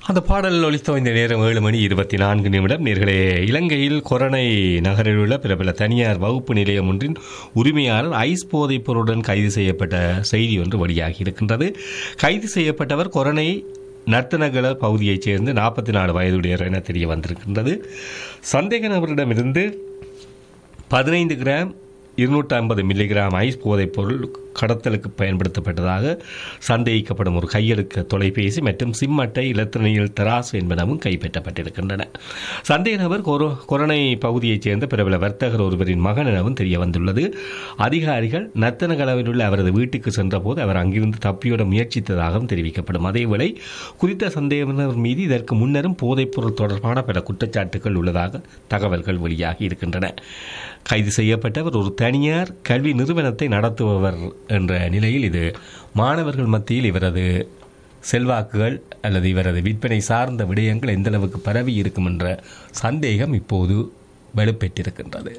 அந்த பாடல் ஒலித்த இந்த நேரம் ஏழு மணி இருபத்தி நான்கு நிமிடம் நேர்களே இலங்கையில் கொரணை நகரில் உள்ள பிரபல தனியார் வகுப்பு நிலையம் ஒன்றின் உரிமையாளர் ஐஸ் போதைப் பொருளுடன் கைது செய்யப்பட்ட செய்தி ஒன்று வெளியாகி இருக்கின்றது கைது செய்யப்பட்டவர் கொரணை நர்த்தனகல பகுதியைச் சேர்ந்து நாற்பத்தி நாலு வயதுடையவர் என தெரிய வந்திருக்கின்றது சந்தேக நபரிடமிருந்து பதினைந்து கிராம் இருநூற்றி ஐம்பது மில்லிகிராம் ஐஸ் போதைப் பொருள் கடத்தலுக்கு பயன்படுத்தப்பட்டதாக சந்தேகிக்கப்படும் ஒரு கையெழுக்க தொலைபேசி மற்றும் சிம் அட்டை இலத்திரனியல் தராசு என்பனவும் கைப்பற்றப்பட்டிருக்கின்றன சந்தேக நபர் கொரோ கொரோனை பகுதியைச் சேர்ந்த பிரபல வர்த்தகர் ஒருவரின் மகன் எனவும் தெரிய வந்துள்ளது அதிகாரிகள் நத்தனகளவில் உள்ள அவரது வீட்டுக்கு சென்றபோது அவர் அங்கிருந்து தப்பியோட முயற்சித்ததாகவும் தெரிவிக்கப்படும் அதேவேளை குறித்த சந்தேக நபர் மீது இதற்கு முன்னரும் போதைப்பொருள் தொடர்பான பல குற்றச்சாட்டுகள் உள்ளதாக தகவல்கள் வெளியாகி இருக்கின்றன கைது செய்யப்பட்டவர் ஒரு தனியார் கல்வி நிறுவனத்தை நடத்துபவர் என்ற நிலையில் இது மாணவர்கள் மத்தியில் இவரது செல்வாக்குகள் அல்லது இவரது விற்பனை சார்ந்த விடயங்கள் எந்தளவுக்கு பரவி இருக்கும் என்ற சந்தேகம் இப்போது வலுப்பெற்றிருக்கின்றது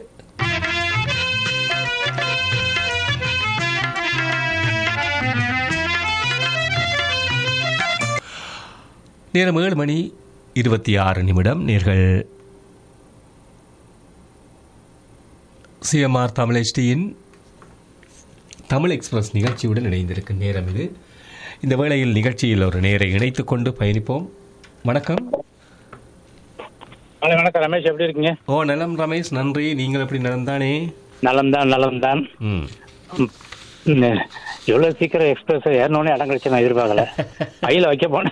நேரம் ஏழு மணி இருபத்தி ஆறு நிமிடம் நேர்கள் சிஎம்ஆர் தமிழ் HDயின் தமிழ் எக்ஸ்பிரஸ் நிகழ்ச்சியுடன் இணைந்திருக்கும் நேரம் இது இந்த வேளையில் நிகழ்ச்சியில் ஒரு நேரை இணைத்துக் கொண்டு பயணிப்போம் வணக்கம் ஹலோ வணக்கம் ரமேஷ் எப்படி இருக்கீங்க ஓ நலம் ரமேஷ் நன்றி நீங்கள் எப்படி நடந்தானே நலம்தான் நலம்தான் ம் ம். ம். இவ்வளவு சீக்கிரம் எக்ஸ்பிரஸ் ஏறணும்னே இடம் கழிச்சு நான் எதிர்பார்க்கல கையில வைக்க போனேன்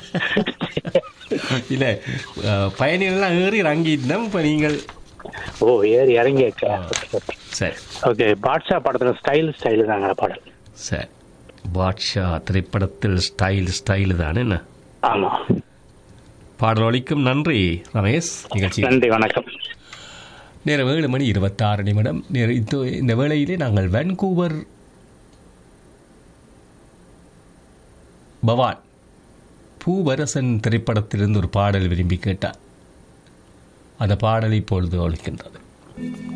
இல்லை அஹ், பயணிகள்லாம் ஏறி இறங்கிட்டோம் இப்போ நீங்கள் ஓ ஏறி இறங்கியாச்சா சரி ஓகே பாட்ஷா படத்துல ஸ்டைல் ஸ்டைல் தாங்க பாடல் சரி பாட்ஷா திரைப்படத்தில் ஸ்டைல் ஸ்டைல் தானே என்ன ஆமா பாடல் ஒலிக்கும் நன்றி ரமேஷ் நிகழ்ச்சி நன்றி வணக்கம் நேரம் ஏழு மணி இருபத்தாறு நிமிடம் நேர இது இந்த வேளையிலே நாங்கள் வான்கூவர் பவான் பூவரசன் திரைப்படத்திலிருந்து ஒரு பாடல் விரும்பி கேட்டார் அந்த பாடல் இப்பொழுது ஒழிக்கின்றது